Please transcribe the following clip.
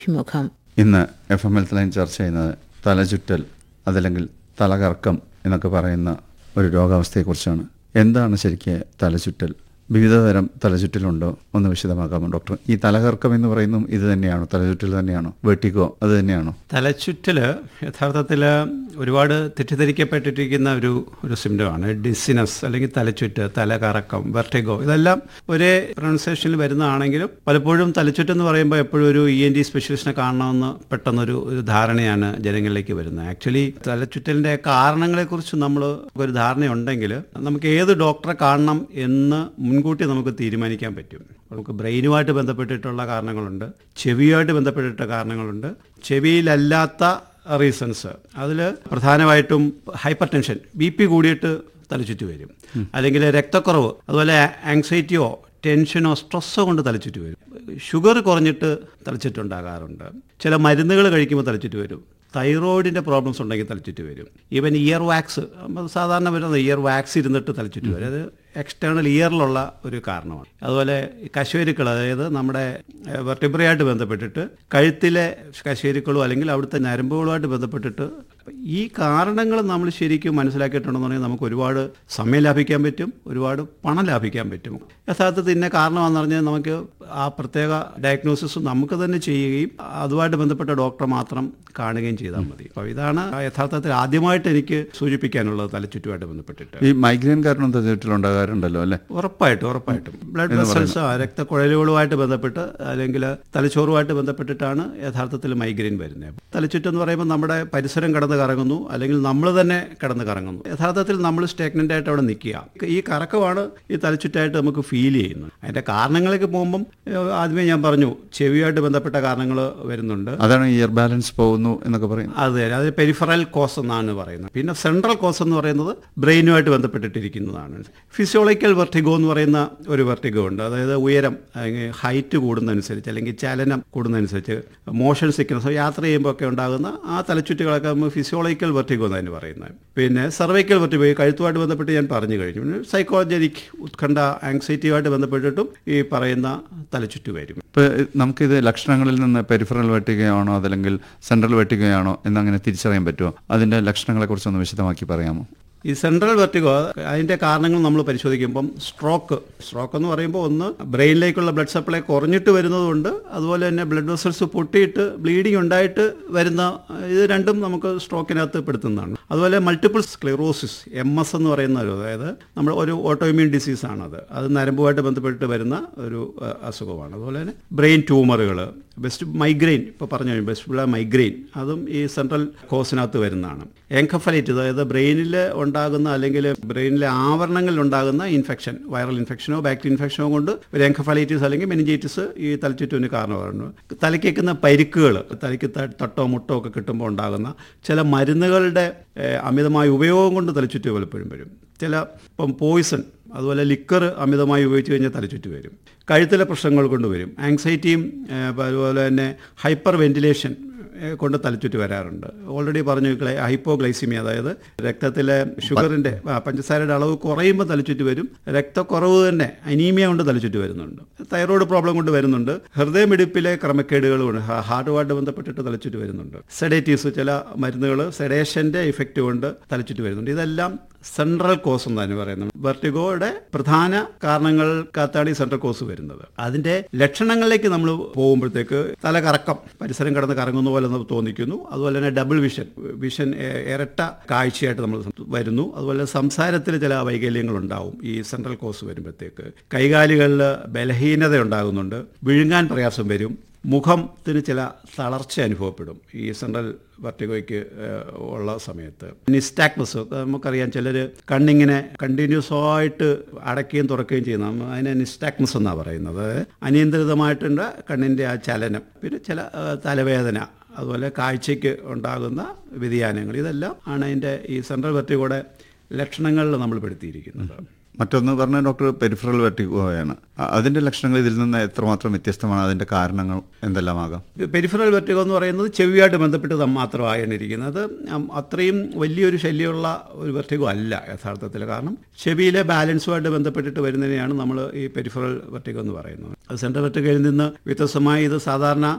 അഭിമുഖം ഇന്ന് F M health line ചർച്ച ചെയ്യുന്നത് തലചുറ്റൽ അതല്ലെങ്കിൽ തലകറക്കം എന്നൊക്കെ പറയുന്ന ഒരു രോഗാവസ്ഥയെക്കുറിച്ചാണ് എന്താണ് ശരിക്ക് തലചുറ്റൽ വിവിധതരം തലചുറ്റലുണ്ടോ ഒന്ന് വിശദമാക്കാമോ ഡോക്ടർ ഈ തലകറക്കം എന്ന് പറയുന്നതും ഇത് തന്നെയാണോ തലചുറ്റൽ തന്നെയാണോ വെട്ടിക്കോ അത് തന്നെയാണോ തലച്ചുറ്റൽ യഥാർത്ഥത്തിൽ ഒരുപാട് തെറ്റിദ്ധരിക്കപ്പെട്ടിരിക്കുന്ന ഒരു ഒരു സിംറ്റമാണ് ഡിസിനസ് അല്ലെങ്കിൽ തലച്ചുറ്റ് തലകറക്കം വെർട്ടിഗോ ഇതെല്ലാം ഒരേ പ്രൊണൗൺസിയേഷനിൽ വരുന്നതാണെങ്കിലും പലപ്പോഴും തലച്ചുറ്റ് എന്ന് പറയുമ്പോൾ എപ്പോഴും ഒരു ഇ എൻ ഡി സ്പെഷ്യലിസ്റ്റിനെ കാണണമെന്ന് പെട്ടെന്നൊരു ഒരു ധാരണയാണ് ജനങ്ങളിലേക്ക് വരുന്നത് ആക്ച്വലി തലച്ചുറ്റലിൻ്റെ കാരണങ്ങളെക്കുറിച്ച് നമ്മൾ ഒരു ധാരണയുണ്ടെങ്കിൽ നമുക്ക് ഏത് ഡോക്ടറെ കാണണം എന്ന് മുൻകൂട്ടി നമുക്ക് തീരുമാനിക്കാൻ പറ്റും നമുക്ക് ബ്രെയിനുമായിട്ട് ബന്ധപ്പെട്ടിട്ടുള്ള കാരണങ്ങളുണ്ട് ചെവിയുമായിട്ട് ബന്ധപ്പെട്ടിട്ട കാരണങ്ങളുണ്ട് ചെവിയിലല്ലാത്ത റീസൺസ് അതിൽ പ്രധാനമായിട്ടും ഹൈപ്പർ ടെൻഷൻ ബി പി കൂടിയിട്ട് തലചുറ്റി വരും അല്ലെങ്കിൽ രക്തക്കുറവ് അതുപോലെ ആങ്സൈറ്റിയോ ടെൻഷനോ സ്ട്രെസ്സോ കൊണ്ട് തലചുറ്റി വരും ഷുഗർ കുറഞ്ഞിട്ട് തലചുറ്റുണ്ടാകാറുണ്ട് ചില മരുന്നുകൾ കഴിക്കുമ്പോൾ തലചുറ്റി വരും തൈറോയിഡിൻ്റെ പ്രോബ്ലംസ് ഉണ്ടെങ്കിൽ തലചുറ്റി വരും ഈവൻ ഇയർ വാക്സ് സാധാരണ വരുന്നത് ഇയർ വാക്സ് ഇരുന്നിട്ട് തലചുറ്റി വരും അത് എക്സ്റ്റേണൽ ഇയറിലുള്ള ഒരു കാരണമാണ് അതുപോലെ കശേരുക്കൾ അതായത് നമ്മുടെ വെർട്ടിബ്രയായിട്ട് ബന്ധപ്പെട്ടിട്ട് കഴുത്തിലെ കശേരുക്കളോ അല്ലെങ്കിൽ അവിടുത്തെ ഞരമ്പുകളുമായിട്ട് ബന്ധപ്പെട്ടിട്ട് ഈ കാരണങ്ങൾ നമ്മൾ ശരിക്കും മനസ്സിലാക്കിയിട്ടുണ്ടെന്നുണ്ടെങ്കിൽ നമുക്ക് ഒരുപാട് സമയം ലാഭിക്കാൻ പറ്റും ഒരുപാട് പണം ലാഭിക്കാൻ പറ്റും യഥാർത്ഥത്തിൽ ഇന്ന കാരണമാണെന്ന് പറഞ്ഞാൽ നമുക്ക് ആ പ്രത്യേക ഡയഗ്നോസിസ് നമുക്ക് തന്നെ ചെയ്യുകയും അതുമായിട്ട് ബന്ധപ്പെട്ട ഡോക്ടറെ മാത്രം കാണുകയും ചെയ്താൽ മതി അപ്പോൾ ഇതാണ് യഥാർത്ഥത്തിൽ ആദ്യമായിട്ട് എനിക്ക് സൂചിപ്പിക്കാനുള്ളത് തലച്ചുറ്റുമായിട്ട് ബന്ധപ്പെട്ടിട്ട് ഈ മൈഗ്രെയിൻ കാരണം തലചുറ്റലുണ്ടാകാറുണ്ടല്ലോ അല്ലേ ഉറപ്പായിട്ടും ഉറപ്പായിട്ടും ബ്ലഡ് വെസൽസ് രക്തക്കുഴലുകളുമായിട്ട് ബന്ധപ്പെട്ട് അല്ലെങ്കിൽ തലച്ചോറുമായിട്ട് ബന്ധപ്പെട്ടിട്ടാണ് യഥാർത്ഥത്തിൽ മൈഗ്രെയിൻ വരുന്നത് തലച്ചുറ്റെന്ന് പറയുമ്പോൾ നമ്മുടെ പരിസരം കടന്ന് കറങ്ങുന്നു അല്ലെങ്കിൽ നമ്മൾ തന്നെ കടന്ന് കറങ്ങുന്നു യഥാർത്ഥത്തിൽ നമ്മൾ സ്റ്റേഗ്നൻ്റ് ആയിട്ട് അവിടെ നിൽക്കുക ഈ കറക്കമാണ് ഈ തലച്ചുറ്റായിട്ട് നമുക്ക് ഫീൽ ചെയ്യുന്നത് അതിൻ്റെ കാരണങ്ങളിലേക്ക് പോകുമ്പം ഏഹ്, ആദ്യമേ ഞാൻ പറഞ്ഞു ചെവിയുമായിട്ട് ബന്ധപ്പെട്ട കാരണങ്ങൾ വരുന്നുണ്ട് അതാണ് ഇയർ ബാലൻസ് പോകുന്നു എന്നൊക്കെ പറയും അതെ അത് പെരിഫറൽ കോസ് എന്നാണ് പറയുന്നത് പിന്നെ സെൻട്രൽ കോസ് എന്ന് പറയുന്നത് ബ്രെയിനുമായിട്ട് ബന്ധപ്പെട്ടിട്ടിരിക്കുന്നതാണ് ഫിസിയോളജിക്കൽ വെർട്ടിഗോ എന്ന് പറയുന്ന ഒരു വെർട്ടിഗോ ഉണ്ട് അതായത് ഉയരം ഹൈറ്റ് കൂടുന്നതനുസരിച്ച് അല്ലെങ്കിൽ ചലനം കൂടുന്നതനുസരിച്ച് മോഷൻ സിക്നസ് യാത്ര ചെയ്യുമ്പോൾ ഒക്കെ ഉണ്ടാകുന്ന ആ തലച്ചുറ്റുകളൊക്കെ നമ്മൾ ഫിസിയോളജിക്കൽ വെർട്ടിഗോ എന്നാണ് പറയുന്നത് പിന്നെ സർവൈക്കൽ വെർട്ടിഗോ ഈ കഴുത്തുമായിട്ട് ബന്ധപ്പെട്ട് ഞാൻ പറഞ്ഞു കഴിഞ്ഞു പിന്നെ സൈക്കോളജിക് ഉത്കണ്ഠ ആങ്സൈറ്റിയുമായിട്ട് ബന്ധപ്പെട്ടിട്ടും ഈ പറയുന്ന തലച്ചുറ്റ് വരും ഇപ്പോൾ നമുക്കിത് ലക്ഷണങ്ങളിൽ നിന്ന് പെരിഫറൽ വെട്ടുകയാണോ അതല്ലെങ്കിൽ സെൻട്രൽ വെട്ടുകയാണോ എന്നങ്ങനെ തിരിച്ചറിയാൻ പറ്റുമോ അതിൻ്റെ ലക്ഷണങ്ങളെക്കുറിച്ചൊന്ന് വിശദമാക്കി പറയാമോ ഈ സെൻട്രൽ വെർട്ടിഗോ അതിൻ്റെ കാരണങ്ങൾ നമ്മൾ പരിശോധിക്കുമ്പം സ്ട്രോക്ക് സ്ട്രോക്ക് എന്ന് പറയുമ്പോൾ ഒന്ന് ബ്രെയിനിലേക്കുള്ള ബ്ലഡ് സപ്ലൈ കുറഞ്ഞിട്ട് വരുന്നതുകൊണ്ട് അതുപോലെ തന്നെ ബ്ലഡ് വെസൽസ് പൊട്ടിയിട്ട് ബ്ലീഡിംഗ് ഉണ്ടായിട്ട് വരുന്ന ഇത് രണ്ടും നമുക്ക് സ്ട്രോക്കിനകത്ത് പെടുത്തുന്നതാണ് അതുപോലെ മൾട്ടിപ്പിൾ സ്ക്ലിറോസിസ് എം എസ് എന്ന് പറയുന്ന ഒരു അതായത് നമ്മൾ ഒരു ഓട്ടോഇമ്യൂൺ ഡിസീസാണത് അത് നരമ്പുമായിട്ട് ബന്ധപ്പെട്ട് വരുന്ന ഒരു അഹ്, അസുഖമാണ് അതുപോലെ തന്നെ ബ്രെയിൻ ട്യൂമറുകൾ ബെസ്റ്റ് മൈഗ്രെയിൻ ഇപ്പോൾ പറഞ്ഞു കഴിഞ്ഞു ബെസ്റ്റ് മൈഗ്രെയിൻ അതും ഈ സെൻട്രൽ കോസിനകത്ത് വരുന്നതാണ് എൻകഫലൈറ്റ് അതായത് ബ്രെയിനിൽ ഉണ്ടാകുന്ന അല്ലെങ്കിൽ ബ്രെയിനിലെ ആവരണങ്ങളിൽ ഉണ്ടാകുന്ന ഇൻഫെക്ഷൻ വൈറൽ ഇൻഫെക്ഷനോ ബാക്ടീരിയ ഇൻഫെക്ഷനോ കൊണ്ട് ഒരു എൻകഫലൈറ്റിസ് അല്ലെങ്കിൽ മെനിഞ്ചൈറ്റിസ് ഈ തലച്ചുറ്റുവിന് കാരണമാകുന്നു തലയ്ക്കേക്കുന്ന പരിക്കുകൾ തലയ്ക്ക് ത- തട്ടോ മുട്ടോ ഒക്കെ കിട്ടുമ്പോൾ ഉണ്ടാകുന്ന ചില മരുന്നുകളുടെ ഏഹ്, അമിതമായ ഉപയോഗം കൊണ്ട് തലച്ചുറ്റ് പലപ്പോഴും വരും ചില ഇപ്പം പോയിസൺ അതുപോലെ ലിക്കർ അമിതമായി ഉപയോഗിച്ച് കഴിഞ്ഞാൽ തലച്ചുറ്റ് വരും കഴുത്തിലെ പ്രശ്നങ്ങൾ കൊണ്ട് വരും ആങ്സൈറ്റിയും ഏഹ്, അതുപോലെ തന്നെ ഹൈപ്പർ വെന്റിലേഷൻ ഏഹ്, കൊണ്ട് തലച്ചുറ്റ് വരാറുണ്ട് ഓൾറെഡി പറഞ്ഞു ഗ്ലൈ ഹൈപ്പോഗ്ലൈസിമി അതായത് രക്തത്തിലെ ഷുഗറിൻ്റെ പഞ്ചസാരയുടെ അളവ് കുറയുമ്പോൾ തലച്ചുറ്റ് വരും രക്തക്കുറവ് തന്നെ അനീമിയ കൊണ്ട് തലച്ചുറ്റ് വരുന്നുണ്ട് തൈറോയ്ഡ് പ്രോബ്ലം കൊണ്ട് വരുന്നുണ്ട് ഹൃദയമിടിപ്പിലെ ക്രമക്കേടുകൾ കൊണ്ട് ഹാ- ഹാർട്ടുമായിട്ട് ബന്ധപ്പെട്ടിട്ട് തലച്ചുറ്റ് വരുന്നുണ്ട് സെഡേറ്റീവ്സ് ചില മരുന്നുകൾ സെഡേഷൻ്റെ ഇഫക്റ്റ് കൊണ്ട് തലച്ചുറ്റ് വരുന്നുണ്ട് ഇതെല്ലാം സെൻട്രൽ കോസ് എന്നാണ് പറയുന്നത് വെർട്ടിഗോയുടെ പ്രധാന കാരണങ്ങൾക്കകത്താണ് ഈ സെൻട്രൽ കോസ് വരുന്നത് അതിന്റെ ലക്ഷണങ്ങളിലേക്ക് നമ്മൾ പോകുമ്പോഴത്തേക്ക് തല കറക്കം പരിസരം കിടന്ന് കറങ്ങുന്ന പോലെ നമുക്ക് തോന്നിക്കുന്നു അതുപോലെ തന്നെ ഡബിൾ വിഷൻ വിഷൻ എ- ഇരട്ട കാഴ്ചയായിട്ട് നമ്മൾ വരുന്നു അതുപോലെ സംസാരത്തിൽ ചില വൈകല്യങ്ങൾ ഉണ്ടാവും ഈ സെൻട്രൽ കോസ് വരുമ്പോഴത്തേക്ക് കൈകാലുകളിൽ ബലഹീനത ഉണ്ടാകുന്നുണ്ട് വിഴുങ്ങാൻ പ്രയാസം വരും മുഖത്തിന് ചില തളർച്ച അനുഭവപ്പെടും ഈ സെൻട്രൽ വെർട്ടിഗോയ്ക്ക് ഏഹ്, ഉള്ള സമയത്ത് നിസ്റ്റാക്മസ് നമുക്കറിയാം ചിലർ കണ്ണിങ്ങനെ കണ്ടിന്യൂസ് ആയിട്ട് അടയ്ക്കുകയും തുറക്കുകയും ചെയ്യുന്ന നമ്മ അതിനെ നിസ്റ്റാക്മസ് എന്നാണ് പറയുന്നത് അനിയന്ത്രിതമായിട്ടുണ്ട് കണ്ണിൻ്റെ ആ ചലനം പിന്നെ ചില ഏഹ്, തലവേദന അതുപോലെ കാഴ്ചയ്ക്ക് ഉണ്ടാകുന്ന വ്യതിയാനങ്ങൾ ഇതെല്ലാം ആണ് അതിൻ്റെ ഈ സെൻട്രൽ വെർട്ടിഗോയുടെ ലക്ഷണങ്ങളിൽ നമ്മൾ പെടുത്തിയിരിക്കുന്നത് മറ്റൊന്ന് പറഞ്ഞ ഡോക്ടർ പെരിഫറൽ വെട്ടിക്കുകയാണ് അതിൻ്റെ ലക്ഷണങ്ങൾ ഇതിൽ നിന്ന് എത്രമാത്രം വ്യത്യസ്തമാണ് അതിൻ്റെ കാരണങ്ങൾ എന്തെല്ലാമാകാം പെരിഫറൽ വെർട്ടിഗോ എന്ന് പറയുന്നത് ചെവിയായിട്ട് ബന്ധപ്പെട്ട് ത- മാത്രമായാണ് ഇരിക്കുന്നത് ഉം, അത്രയും വലിയൊരു ശല്യമുള്ള ഒരു വെർട്ടിഗോ അല്ല യഥാർത്ഥത്തിൽ കാരണം ചെവിയിലെ ബാലൻസുമായിട്ട് ബന്ധപ്പെട്ടിട്ട് വരുന്നതിനെയാണ് നമ്മൾ ഈ പെരിഫറൽ വെർട്ടിഗോ എന്ന് പറയുന്നത് അത് സെൻട്രൽ വെർട്ടിഗോയിൽ നിന്ന് വ്യത്യസ്തമായി ഇത് സാധാരണ